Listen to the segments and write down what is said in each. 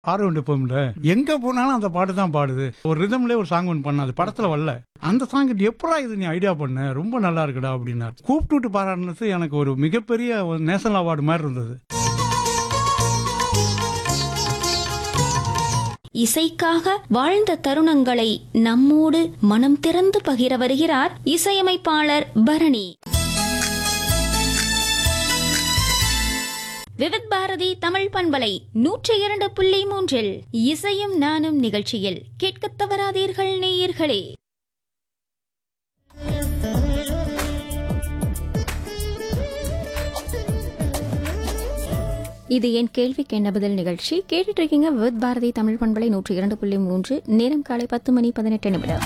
ஆர்வண்டு போம்ல எங்க போனாலும் அந்த பாட்டு தான் பாடுது ஒரு ரிதம்ல ஒரு சாங் ஒன்று பண்ண அது படத்துல வரல அந்த சாங் எப்படா இது நீ ஐடியா பண்ண ரொம்ப நல்லா இருக்குடா அப்படின்னாரு கூப்பிட்டு பாராட்டினது எனக்கு ஒரு மிகப்பெரிய ஒரு நேஷனல் அவார்டு மாதிரி இருந்தது இசைக்காக வாழ்ந்த தருணங்களை நம்மோடு மனம் திறந்து பகிர வருகிறார் இசையமைப்பாளர் பரணி விவித் பாரதி தமிழ் பண்பலை நூற்றி இரண்டு புள்ளி மூன்றில் இசையும் நானும் நிகழ்ச்சியில் கேட்கத் தவறாதீர்கள் நேயர்களே இது என் கேள்விக்கு என்ன பதில் நிகழ்ச்சி கேட்டுட்டு இருக்கீங்க வித் பாரதி தமிழ் பண்பலை நூற்றி இரண்டு புள்ளி மூன்று நேரம் காலை பத்து மணி பதினெட்டு நிமிடம்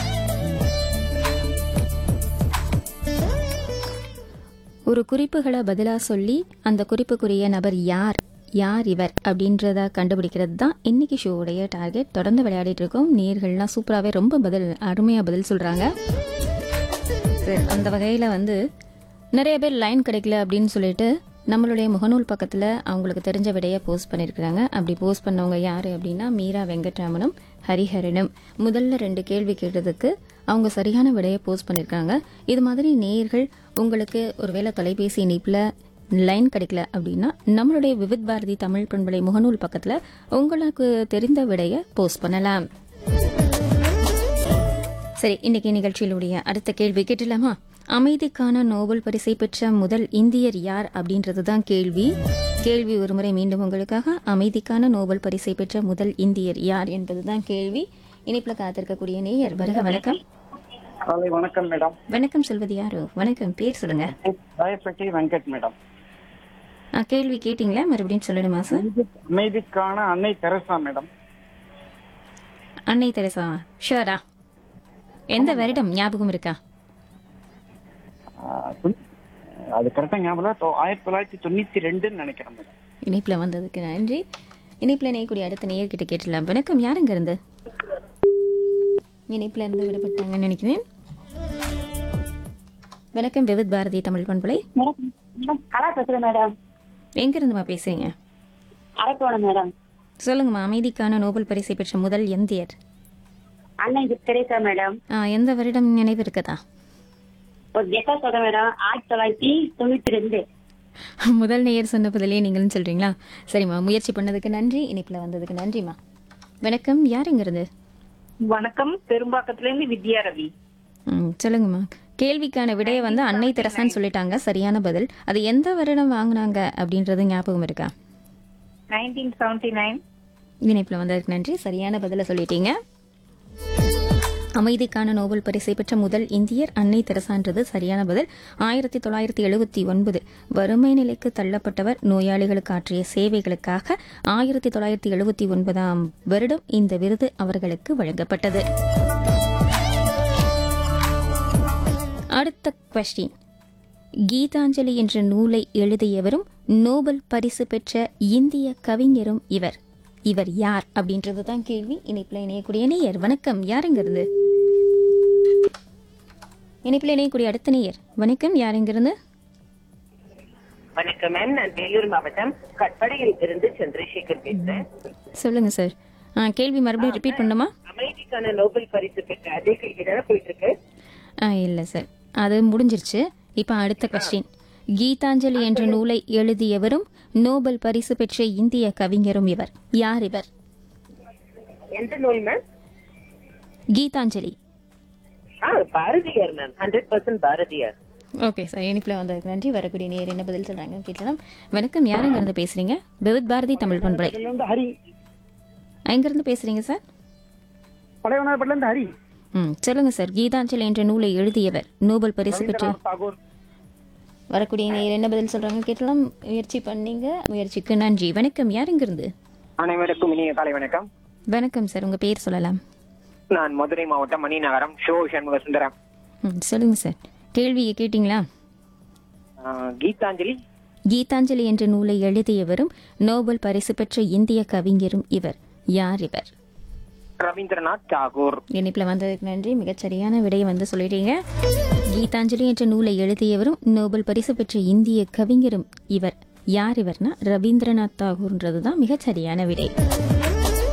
ஒரு குறிப்புகளை பதிலாக சொல்லி அந்த குறிப்புக்குரிய நபர் யார் யார் இவர் அப்படின்றத கண்டுபிடிக்கிறது தான் இன்னைக்கு ஷோவுடைய டார்கெட் தொடர்ந்து விளையாடிட்டு இருக்கோம் நேர்கள்லாம் சூப்பராகவே ரொம்ப பதில் அருமையாக பதில் சொல்கிறாங்க சரி அந்த வகையில் வந்து நிறைய பேர் லைன் கிடைக்கல அப்படின்னு சொல்லிட்டு நம்மளுடைய முகநூல் பக்கத்தில் அவங்களுக்கு தெரிஞ்ச விடையை போஸ்ட் பண்ணியிருக்கிறாங்க அப்படி போஸ்ட் பண்ணவங்க யார் அப்படின்னா மீரா வெங்கட்ராமனும் ஹரிஹரனும் முதல்ல ரெண்டு கேள்வி கேட்டதுக்கு அவங்க சரியான விடையை போஸ்ட் பண்ணியிருக்காங்க இது மாதிரி நேயர்கள் உங்களுக்கு ஒருவேளை தொலைபேசி இணைப்பில் லைன் கிடைக்கல அப்படின்னா நம்மளுடைய விவித் பாரதி தமிழ் பண்பலை முகநூல் பக்கத்தில் உங்களுக்கு தெரிந்த விடையை போஸ்ட் பண்ணலாம் சரி இன்னைக்கு நிகழ்ச்சியிலுடைய அடுத்த கேள்வி கேட்டலாமா அமைதிக்கான நோபல் பரிசை பெற்ற முதல் இந்தியர் யார் அப்படின்றது தான் கேள்வி கேள்வி ஒருமுறை மீண்டும் உங்களுக்காக அமைதிக்கான நோபல் பரிசை பெற்ற முதல் இந்தியர் யார் என்பதுதான் கேள்வி இனிப்புல காத்திருக்கக்கூடிய நேயர் வருக வணக்கம் காலை வணக்கம் மேடம் வணக்கம் சொல்வது யாரு வணக்கம் பேர் சொல்லுங்க ராயப்பட்டி வெங்கட் மேடம் ஆ, கேள்வி கேட்டீங்களா மறுபடியும் சொல்லணுமா சார் அமைதிக்கான அன்னை தெரசா மேடம் அன்னை தெரசா ஷுவரா எந்த வருடம் ஞாபகம் இருக்கா ஆஹ் தொண்ணூ- அது கரெக்டா ஞாபகம் இல்ல. தொ- ஆயிரத்தி தொள்ளாயிரத்தி தொண்ணூத்தி ரெண்டுன்னு நினைக்கிறேன் மேடம் இணைப்புல வந்ததுக்கு நன்றி இணைப்புல இணையக்கூடிய அடுத்த நேயர்கிட்ட கேட்டலாம் வணக்கம் யாருங்க இருந்து இணைப்புல இருந்து விடுபட்டாங்கன்னு நினைக்கிறேன் வணக்கம் விவித் பாரதி தமிழ் பண்பலை மேடம் மேடம் கலா பேசுறேன் மேடம் எங்க இருந்துமா பேசுறீங்க அரக்கோணம் மேடம் சொல்லுங்கம்மா அமைதிக்கான நோபல் பரிசை பெற்ற முதல் இந்தியர் அன்னை தெரேசா மேடம் ஆ, எந்த வருடம் நினைவு இருக்குதா ஒரு கெட்டா சொல்றேன் மேடம் ஆயிரத்தி தொள்ளாயிரத்தி தொண்ணூத்தி ரெண்டு முதல் நேயர் சொன்ன பதிலே நீங்களும் சொல்றீங்களா சரிம்மா முயற்சி பண்ணதுக்கு நன்றி இணைப்புல வந்ததுக்கு நன்றிம்மா வணக்கம் யார் இங்க இருந்து வணக்கம் பெரும்பாக்கத்துல இருந்து வித்யா ரவி ம், சொல்லுங்கம்மா கேள்விக்கான விடையை வந்து அன்னை தெரசான்னு சொல்லிட்டாங்க சரியான பதில் அது எந்த வருடம் வாங்குனாங்க அப்படின்றது ஞாபகம் இருக்கா நைன்டீன் செவன்டி நைன் இணைப்பில் வந்ததுக்கு நன்றி சரியான பதிலை சொல்லிட்டீங்க அமைதிக்கான நோபல் பரிசை பெற்ற முதல் இந்தியர் அன்னை தெரசான்றது சரியான பதில் ஆயிரத்தி தொள்ளாயிரத்தி எழுபத்தி ஒன்பது வறுமை நிலைக்கு தள்ளப்பட்டவர் நோயாளிகளுக்கு ஆற்றிய சேவைகளுக்காக ஆயிரத்தி தொள்ளாயிரத்தி எழுபத்தி ஒன்பதாம் வருடம் இந்த விருது அவர்களுக்கு வழங்கப்பட்டது அடுத்த கொஸ்டின் கீதாஞ்சலி என்ற நூலை எழுதியவரும் நோபல் பரிசு பெற்ற இந்திய கவிஞரும் இவர் இவர் யார் அப்படின்றது தான் கேள்வி இணைப்பில் இணையக்கூடிய நேயர் வணக்கம் யாருங்கிறது இணைப்பில் இணையக்கூடிய அடுத்த நேயர் வணக்கம் யாருங்கிறது வணக்கம் மேம் நான் வேலூர் மாவட்டம் கட்படையில் இருந்து சந்திரசேகர் பேசுறேன் சொல்லுங்க சார் ஆ, கேள்வி மறுபடியும் ரிப்பீட் பண்ணுமா அமைதிக்கான நோபல் பரிசு பெற்ற அதே கேள்வி தானே போயிட்டு இருக்கு ஆ, இல்லை சார் அது முடிஞ்சிருச்சு இப்போ அடுத்த கொஸ்டின் கீதாஞ்சலி என்ற நூலை எழுதியவரும் நோபல் பரிசு பெற்ற இந்திய கவிஞரும் இவர் யார் இவர் எந்த நூல் மேம் கீதாஞ்சலி ஆ Bharathiyar ma'am hundred percent Bharathiyar okay sir இனிப்பில் வந்ததுக்கு நன்றி வரக்கூடிய நேர் என்ன பதில் சொல்றாங்க கேட்கலாம் வணக்கம் யாருங்க இருந்து பேசுறீங்க விவித் பாரதி தமிழ் பண்பலை இதுல இருந்து ஹரி எங்கிருந்து பேசுறீங்க சார் பழையவனார்பட்டில இருந்து ஹரி ம் சொல்லுங்க சார் கீதாஞ்சலி என்ற நூலை எழுதியவர் நோபல் பரிசு பெற்ற ரவீந்திரநாத் தாகூர் வரக்கூடிய நேர் என்ன பதில் சொல்றாங்க கேட்கலாம் முயற்சி பண்ணீங்க முயற்சிக்கு நன்றி வணக்கம் யாருங்க இருந்து அனைவருக்கும் இனிய காலை வணக்கம் வணக்கம் சார் உங்க பேர் சொல்லலாம் நான் மதுரை மாவட்டம் மணிநகரம் ஷோ சண்முக சுந்தரம் ம் சொல்லுங்க சார் கேள்வியை கேட்டிங்களா ஆஹ் கீதாஞ்சலி கீதாஞ்சலி என்ற நூலை எழுதியவரும் நோபல் பரிசு பெற்ற இந்திய கவிஞரும் இவர் யார் இவர் ரவீந்திரநாத் தாகூர் இணைப்பில் வந்ததுக்கு நன்றி மிகச்சரியான விடையை வந்து சொல்லிட்டீங்க கீதாஞ்சலி என்ற நூலை எழுதியவரும் நோபல் பரிசு பெற்ற இந்திய கவிஞரும் இவர் யார் இவர்னா ரவீந்திரநாத் தாகூர்ன்றது தான் மிகச்சரியான விடை